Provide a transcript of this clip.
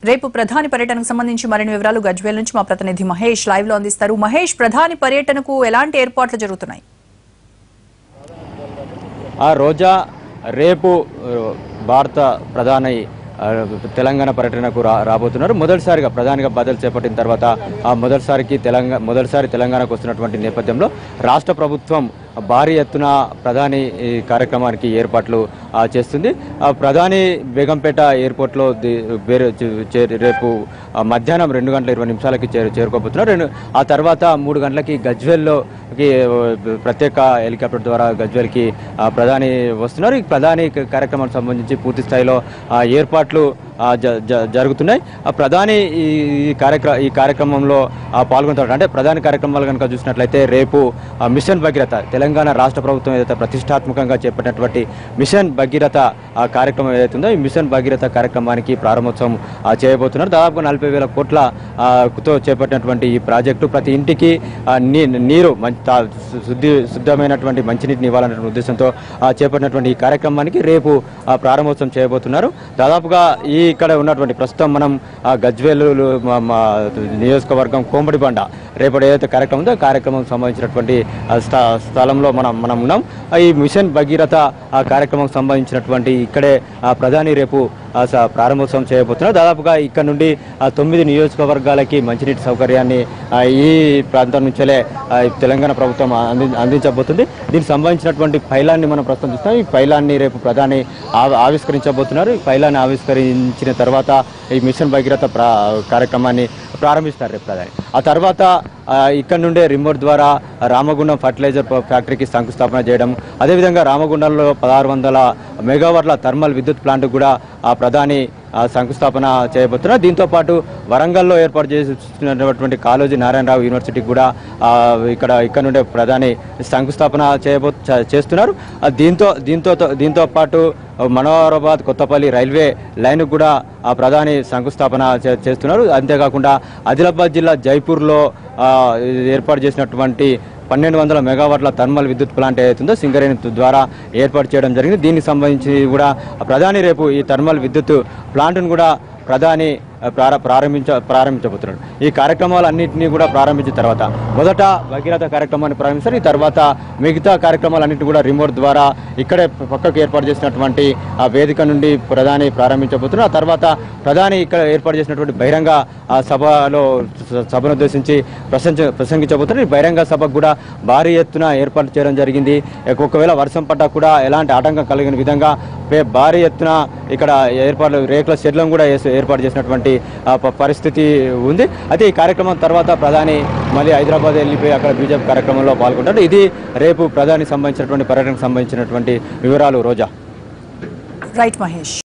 రేపు ప్రధాని పర్యటనకు సంబంధించి మరిన్ని వివరాలు గజ్వేల్ నుంచి మా ప్రతినిధి మహేష్ లైవ్ లో అందిస్తారు మహేష్ ప్రధాని పర్యటనకు ఎలాంటి ఏర్పాట్లు జరుగుతున్నాయి ఆ రోజా రేపు ఆ, భారత ప్రధాని ఆ, తెలంగాణ పర్యటనకు రా రాబోతున్నారు మొదటిసారిగా ప్రధానిగా బదులు చేపట్టిన తర్వాత ఆ మొదటిసారికి తెలంగాణ మొదటిసారి తెలంగాణకు వస్తున్నటువంటి నేపథ్యంలో రాష్ట్ర ప్రభుత్వం భారీ ఎత్తున ప్రధాని ఈ కార్యక్రమానికి ఏర్పాట్లు ఆ, చేస్తుంది ఆ, ప్రధాని బేగంపేట ఎయిర్పోర్ట్లో ది- వేరే చే- చే- రేపు ఆ, మధ్యాహ్నం రెండు గంటల ఇరవై నిమిషాలకి చేరు చేరుకోబోతున్నారు రెండు ఆ తర్వాత మూడు గంటలకి గజ్వేల్లోకి ఆ, ప్రత్యేక హెలికాప్టర్ ద్వారా గజ్వేల్కి ఆ, ప్రధాని వస్తున్నారు ఈ ప్రధాని క- కార్యక్రమానికి సంబంధించి పూర్తి స్థాయిలో ఆ, ఏర్పాట్లు ఆ, జ- జ- జరుగుతున్నాయి ఆ ప్రధాని ఈ ఈ కార్యక్రమ ఈ కార్యక్రమంలో ఆ, పాల్గొంటారు అంటే ప్రధాని కార్యక్రమాలు కనుక చూసినట్లయితే రేపు ఆ, మిషన్ భగీరథ తెలంగాణ రాష్ట్ర ప్రభుత్వం ఏదైతే ప్రతిష్టాత్మకంగా చేపట్టినటువంటి మిషన్ భగీరథ ఆ కార్యక్రమం ఏదైతే ఉందో ఈ మిషన్ భగీరథ కార్యక్రమానికి ప్రారంభోత్సవం ఆ, చేయబోతున్నారు దాదాపు నలభై వేల కోట్ల ఆ, తో చేపట్టినటువంటి ఈ ప్రాజెక్టు ప్రతి ఇంటికి ఆ, నీ- నీరు మంచి తా- శు- శుద్ధి శుద్ధమైనటువంటి మంచినీటిని ఇవ్వాలనే ఉద్దేశంతో ఆ, చేపట్టినటువంటి ఈ కార్యక్రమానికి రేపు ఆ, ప్రారంభోత్సవం చేయబోతున్నారు దాదాపుగా ఈ ఇక్కడ ఉన్నటువంటి ప్రస్తుతం మనం ఆ, గజ్వేలు మా- మా నియోజకవర్గం కోంబడిబండ రేపటి ఏదైతే కార్యక్రమం ఉందో ఆ కార్యక్రమం సంబంధించినటువంటి ఆ, స్థ- స్థలంలో మనం మనం ఉన్నాం ఆ, ఈ మిషన్ భగీరథ ఆ కార్యక్రమం సంబంధించినటువంటి ఇక్కడే ఆ, ప్రధాని రేపు ఆ, స- ప్రారంభోత్సవం చేయబోతున్నారు దాదాపుగా ఇక్కడ నుండి ఆ, తొమ్మిది నియోజకవర్గాలకి మంచినీటి సౌకర్యాన్ని ఆ, ఈ ప్రాంతం నుంచేలే ఆ, ఈ తెలంగాణ ప్రభుత్వం అంది అందించబోతుంది దీనికి సంబంధించినటువంటి పైలాన్ని మనం ప్రస్తుతం చూస్తాం ఈ పైలాన్ని రేపు ప్రధాని ఆవి- ఆవిష్కరించబోతున్నారు ఈ పైలాన్ని ఆవిష్కరించిన తర్వాత ఈ మిషన్ భగీరథ ప్రా కార్యక్రమాన్ని ప్రారంభిస్తారు రేపు ప్రధాని ఆ తర్వాత ఆ, ఇక్కడ నుండే రిమోట్ ద్వారా రామగుండం ఫర్టిలైజర్ ప- ఫ్యాక్టరీకి శంకుస్థాపన చేయడం అదేవిధంగా రామగుండంలో పదహారు వందల మెగావాట్ల థర్మల్ విద్యుత్ ప్లాంట్ కూడా ఆ ప్రధాని ఆ, శంకుస్థాపన చేయబోతున్నారు దీంతో పాటు వరంగల్లో ఏర్పాటు చేస్తున్నటువంటి కాళోజీ నారాయణరావు యూనివర్సిటీకి కూడా ఆ, ఇక్కడ ఇక్కడ నుండే ప్రధాని శంకుస్థాపన చేయబో చ- చేస్తున్నారు ఆ, దీంతో దీంతో దీంతో పాటు మనోహరాబాద్ కొత్తపల్లి రైల్వే లైన్ కూడా ఆ ప్రధాని శంకుస్థాపన చే- చేస్తున్నారు అంతేకాకుండా ఆదిలాబాద్ జిల్లా జైపూర్లో ఆ, ఏర్పాటు చేసినటువంటి పన్నెండు వందల మెగావాట్ల థర్మల్ విద్యుత్ ప్లాంట్ ఏదైతుందో సింగరేణి ద్వారా ఏర్పాటు చేయడం జరిగింది దీనికి సంబంధించి కూడా ప్రధాని రేపు ఈ థర్మల్ విద్యుత్ ప్లాంట్ను కూడా ప్రధాని ఆ, ప్రార ప్రారంభించ ప్రారంభించబోతున్నాడు ఈ కార్యక్రమాలన్నింటినీ కూడా ప్రారంభించిన తర్వాత మొదట భగీరథ కార్యక్రమాన్ని ప్రారంభిస్తారు ఈ తర్వాత మిగతా కార్యక్రమాలన్నింటినీ కూడా రిమోట్ ద్వారా ఇక్కడే పక్కకు ఏర్పాటు చేసినటువంటి ఆ వేదిక నుండి ప్రధాని ప్రారంభించబోతున్నారు ఆ తర్వాత ప్రధాని ఇక్కడ ఏర్పాటు చేసినటువంటి బహిరంగ ఆ, సభలో స- సభను ఉద్దేశించి ప్రసంగ ప్రసంగించబోతున్నారు ఈ బహిరంగ సభకు కూడా భారీ ఎత్తున ఏర్పాటు చేయడం జరిగింది ఒకవేళ వర్షం పడ్డా కూడా ఎలాంటి ఆటంకం కలిగిన విధంగా పే- భారీ ఎత్తున ఇక్కడ ఏర్పాట్లు రేకుల షెడ్లను కూడా ఏర్ప- ఏర్పాటు చేసినటువంటి ఆ, ప- పరిస్థితి ఉంది అయితే ఈ కార్యక్రమం తర్వాత ప్రధాని మళ్ళీ హైదరాబాద్ వెళ్ళిపోయి అక్కడ బీజేపీ కార్యక్రమంలో పాల్గొంటారు ఇది రేపు ప్రధాని సంబంధించినటువంటి పర్యటనకు సంబంధించినటువంటి వివరాలు రోజా రైట్ మహేష్